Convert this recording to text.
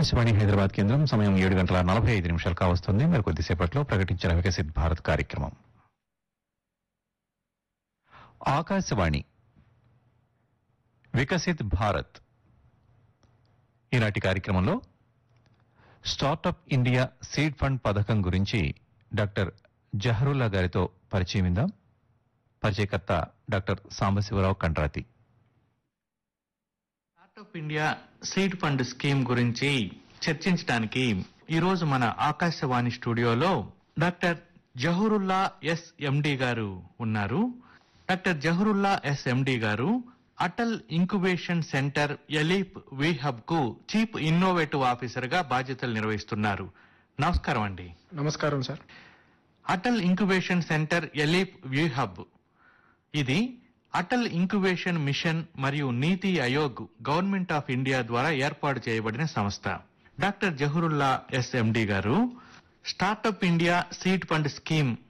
ఆకాశవాణి హైదరాబాద్ కేంద్రం సమయం ఏడు గంటల నలభై ఐదు నిమిషాలు కావస్తుంది మరి కొద్దిసేపట్లో ప్రకటించిన వికసిత్ భారత్ కార్యక్రమం ఆకాశవాణి వికసిత్ భారత్ ఈనాటి కార్యక్రమంలో స్టార్టప్ ఇండియా సీడ్ ఫండ్ పథకం గురించి డాక్టర్ జహరుల్లా గారితో పరిచయం ఇందాం పరిచయకర్త doctor Sambasivarao Kandrathi startup India seed fund scheme గురించి చర్చించడానికి ఈరోజు మన ఆకాశవాణి స్టూడియోలో డాక్టర్ జహూరుల్లా ఎస్ ఎండి గారు ఉన్నారు doctor Zahurullah S MD garu Atal incubation centre ALEAP hub కు చీఫ్ ఇన్నోవేటివ్ ఆఫీసర్ గా బాధ్యతలు నిర్వహిస్తున్నారు నమస్కారం అండి నమస్కారం sir Atal incubation centre ALEAP hub ఇది అటల్ ఇంక్యుబేషన్ మిషన్ మరియు నీతి ఆయోగ్ గవర్నమెంట్ ఆఫ్ ఇండియా ద్వారా ఏర్పాటు చేయబడిన సంస్థ doctor Zahurulla SMD garu startup India seed fund scheme